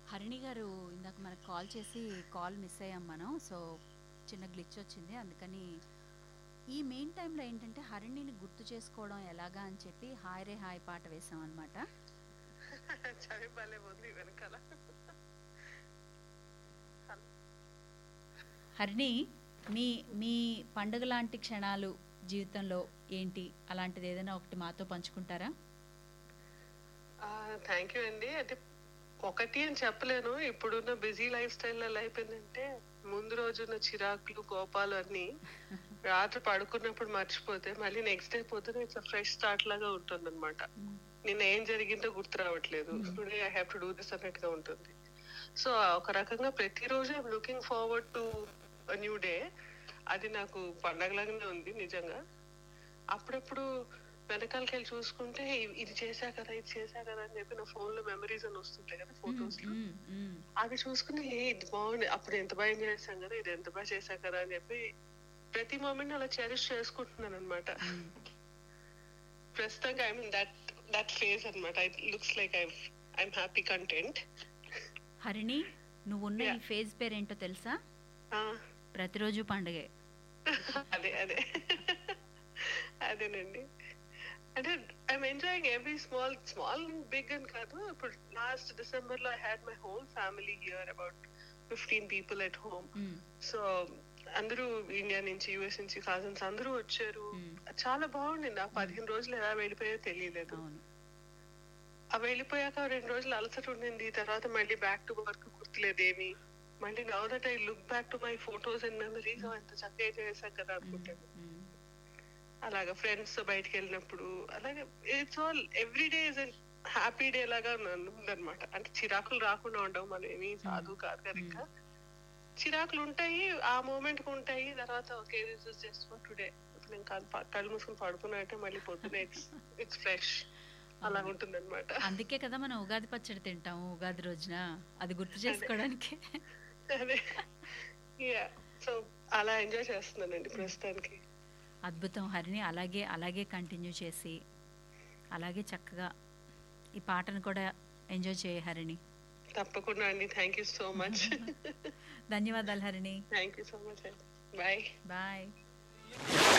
హరిణి గారు ఇందాక మనకు కాల్ చేసి కాల్ మిస్ అయ్యాం మనం సో చిన్న గ్లిచ్ వచ్చింది అందుకని ఈ మెయిన్ టైంలో ఏంటంటే హరిణిని గుర్తు చేసుకోవడం ఎలాగా అని చెప్పి హాయ్ రే హాయ్ పాట వేసాం అనమాట చవి భలే ఉంది వెనకాల హరిణి మీ మీ పండుగ లాంటి క్షణాలు జీవితంలో ఏంటి అలాంటిది ఏదైనా ఒకటి మాతో పంచుకుంటారా థ్యాంక్ యూ అండి అంటే ఒకటి అని చెప్పలేను ఇప్పుడున్న బిజీ లైఫ్ స్టైల్ ఎలా అయిపోయిందంటే ముందు రోజున్న చిరాకులు కోపాలు అన్ని రాత్రి పడుకున్నప్పుడు మర్చిపోతే మళ్ళీ నెక్స్ట్ డే పొద్దున ఇట్లా ఫ్రెష్ స్టార్ట్ లాగా ఉంటుంది అనమాట నిన్న ఏం జరిగిందో గుర్తు రావట్లేదు today I have to do this అన్నట్టుగా ఉంటుంది సో ఒక రకంగా ప్రతిరోజు I'm looking forward to new day అది నాకు పండగలాగానే ఉంది నిజంగా అప్పుడప్పుడు వెనకాలకి వెళ్ళి చూసుకుంటే ఇ- ఇది చేశా కదా ఇది చేశా కదా అని చెప్పి నా ఫోన్ లో మెమరీస్ అని వస్తుంటాయి కదా ఫొటోస్ లో మ్మ్, మ్మ్. అవి చూసుకుని ఏ ఇది బాగుంది అప్పుడు ఎంత బాగా ఎంజాయ్ చేశాం కదా ఇది ఎంత బాగా చేశాం కదా అని చెప్పి ప్రతి మూమెంట్ అలా చెరిష్ చేసుకుంటున్నాను అనమాట ప్రస్తుతానికి I mean that that phase అనమాట it looks like I I'm happy content Harini నువ్వున్న ఈ Yeah. ఫేజ్ పేరేంటో తెలుసా ప్రతిరోజు పండుగే అదే అదే అదేనండి అంటే I'm enjoying every small small big అని కాదు ఇప్పుడు లాస్ట్ డిసెంబర్ లో I had my whole family here about fifteen people at home hmm, so అందరూ ఇండియా నుంచి యుఎస్ నుంచి కజిన్స్ అందరూ వచ్చారు మ్మ్. చాలా బాగుండింది ఆ పదిహేను రోజులు ఎలా వెళ్ళిపోయో తెలియలేదు అవును ఆ వెళ్ళిపోయాక రెండు రోజులు అలసట ఉండింది తర్వాత మళ్ళీ బ్యాక్ టు వర్క్ గుర్తులేదేమి మళ్ళీ now that I look back to my photos and memories ఎంత చక్కగా enjoy చేశాం కదా అనుకుంటాను మ్మ్. అలాగా ఫ్రెండ్స్ తో బయటకు వెళ్ళినప్పుడు అలాగే it's all every day is happy day లాగా ఉందన్నమాట అంటే చిరాకులు రాకుండా ఉండవు మనం ఏమీ సాధు కాదు కదా ఇంకా చిరాకులు ఉంటాయి ఆ మూమెంట్ కు ఉంటాయి తర్వాత okay this is just for today ఇప్పుడు నేను కళ్ళు ప- కళ్ళు మూసుకుని పడుకున్నట్టే మళ్ళీ పొద్దున ఇట్స్ ఇట్స్ ఫ్రెష్ అలా ఉంటుంది అనమాట అందుకే కదా మనం ఉగాది పచ్చడి తింటాము ఉగాది రోజున అది గుర్తు చేసుకోవడానికి అదే యా సో అలా ఎంజాయ్ చేస్తున్నానండి ప్రస్తుతానికి అద్భుతం హరిని అలాగే అలాగే కంటిన్యూ చేసి అలాగే చక్కగా ఈ పాటను కూడా ఎంజాయ్ చేయ హరిణి తప్పకుండా అండి థ్యాంక్ యూ సో మచ్ ధన్యవాదాలు Harini thank you so much bye bye